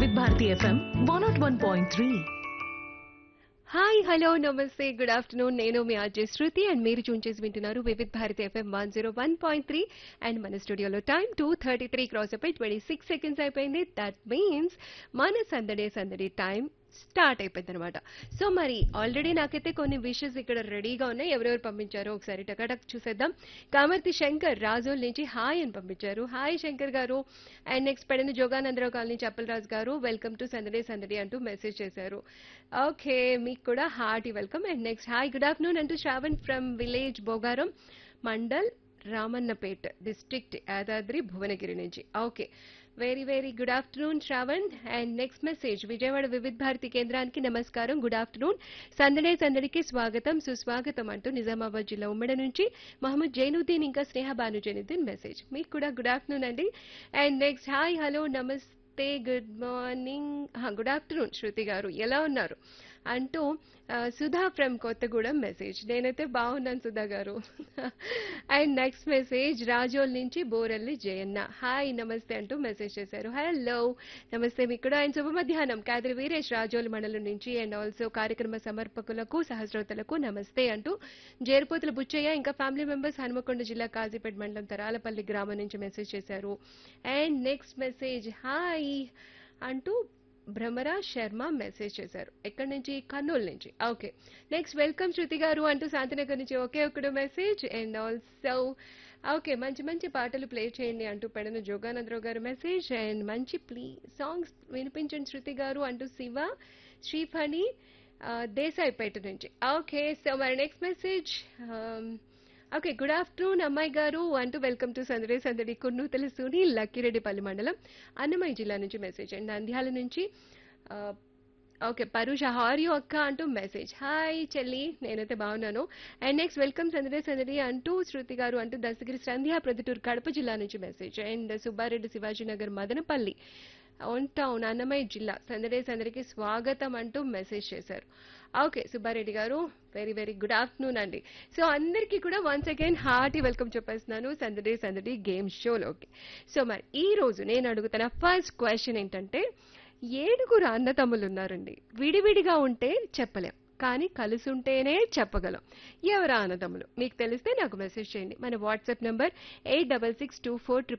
వివిధ Bharati FM one not one point three hi hello నమస్తే good afternoon నేను మీ ఆర్జే శృతి అండ్ మీరు చూన్ చేసి వింటున్నారు Vividh Bharati FM one zero one point three and మన స్టూడియోలో time two thirty three cross అయిపోయి ట్వంటీ సిక్స్ సెకండ్స్ అయిపోయింది దట్ మీన్స్ మన సందడే సందడి టైం స్టార్ట్ అయిపోయింది అనమాట సో మరి ఆల్రెడీ నాకైతే కొన్ని విషెస్ ఇక్కడ రెడీగా ఉన్నాయి ఎవరెవరు పంపించారో ఒకసారి టకాటక్ చూసేద్దాం కామర్తి శంకర్ రాజోల్ నుంచి హాయ్ అని పంపించారు హాయ్ శంకర్ గారు అండ్ నెక్స్ట్ పడిన జోగానందరావు కాలనీ చప్పలరాజు గారు వెల్కమ్ టు సందడే సందడి అంటూ మెసేజ్ చేశారు ఓకే మీకు కూడా hearty welcome and next hi good afternoon అంటూ Shravan from village Bogaram mandal Ramannapet district Yadadri Bhuvanagiri నుంచి okay very very good afternoon Shravan and next message Vijayawada Vividh Bharati కేంద్రానికి నమస్కారం గుడ్ ఆఫ్టర్నూన్ సందడే సందడికి స్వాగతం సుస్వాగతం అంటూ నిజామాబాద్ జిల్లా ఉమ్మడి నుంచి మహమ్మద్ జైనుద్దీన్ ఇంకా స్నేహ భాను జైనుద్దీన్ మెసేజ్ మీకు కూడా గుడ్ ఆఫ్టర్నూన్ అండి అండ్ నెక్స్ట్ హాయ్ హలో నమస్తే good morning good afternoon Shruti గారు ఎలా ఉన్నారు అంటూ ఆ, సుధా ఫ్రమ్ కొత్తగూడెం మెసేజ్ నేనైతే బాగున్నాను సుధా గారు అండ్ నెక్స్ట్ మెసేజ్ రాజోల్ నుంచి బోరల్లి జయన్న హాయ్ నమస్తే అంటూ మెసేజ్ చేశారు హలో నమస్తే మీకు కూడా అండ్ శుభ మధ్యాహ్నం కాదరి వీరేష్ రాజోల్ మండలం నుంచి అండ్ ఆల్సో కార్యక్రమ సమర్పకులకు సహస్రోతలకు నమస్తే అంటూ జేరుపోతుల బుచ్చయ్య ఇంకా ఫ్యామిలీ మెంబర్స్ హనుమకొండ జిల్లా కాజీపేట మండలం తరాలపల్లి గ్రామం నుంచి మెసేజ్ చేశారు అండ్ నెక్స్ట్ మెసేజ్ హాయ్ అంటూ భ్రమరా శర్మ మెసేజ్ చేశారు ఎక్కడి నుంచి కర్నూలు నుంచి ఓకే నెక్స్ట్ వెల్కమ్ శృతి గారు అంటూ శాంతినగర్ నుంచి ఒకే ఒకడు మెసేజ్ అండ్ ఆల్సో ఓకే మంచి మంచి పాటలు ప్లే చేయండి అంటూ పెడన జోగానందరావు గారు మెసేజ్ అండ్ మంచి ప్లీ సాంగ్స్ వినిపించండి శృతి గారు అంటూ శివ శ్రీఫణి ఆ, దేశాయిపేట నుంచి ఓకే సో మరి next message okay good afternoon అమ్మాయి గారు అంటూ వెల్కమ్ టు సందడి సందడి కుర్ను తెలుసుని లక్కిరెడ్డిపల్లి మండలం అన్నమయ్య జిల్లా నుంచి మెసేజ్ అండ్ నంద్యాల నుంచి ఆ, ఓకే పరుష హారియో అక్క అంటూ మెసేజ్ హాయ్ చెల్లి నేనైతే బాగున్నాను అండ్ నెక్స్ట్ వెల్కమ్ సందడి సందడి అంటూ శృతి గారు అంటూ దస్తగిరి సంధ్యా ప్రొద్దుటూరు కడప జిల్లా నుంచి message and Subbareddy Shivajinagar Madanapalle on town Annamayya జిల్లా సందడే సందడికి స్వాగతం అంటూ మెసేజ్ చేశారు ఓకే సుబ్బారెడ్డి గారు వెరీ వెరీ గుడ్ ఆఫ్టర్నూన్ అండి సో అందరికీ కూడా వన్స్ అగైన్ హార్టీ వెల్కమ్ చెప్పేస్తున్నాను సందడే సందడి గేమ్ షోలోకి సో మరి ఈ రోజు నేను అడుగుతున్న ఫస్ట్ క్వశ్చన్ ఏంటంటే ఏడుగురు అన్నతమ్ములు ఉన్నారండి విడివిడిగా ఉంటే చెప్పలేం కానీ కలిసి ఉంటేనే చెప్పగలం ఎవరా అన్నదమ్ములు మీకు తెలిస్తే నాకు మెసేజ్ చేయండి మన WhatsApp number eight double six two four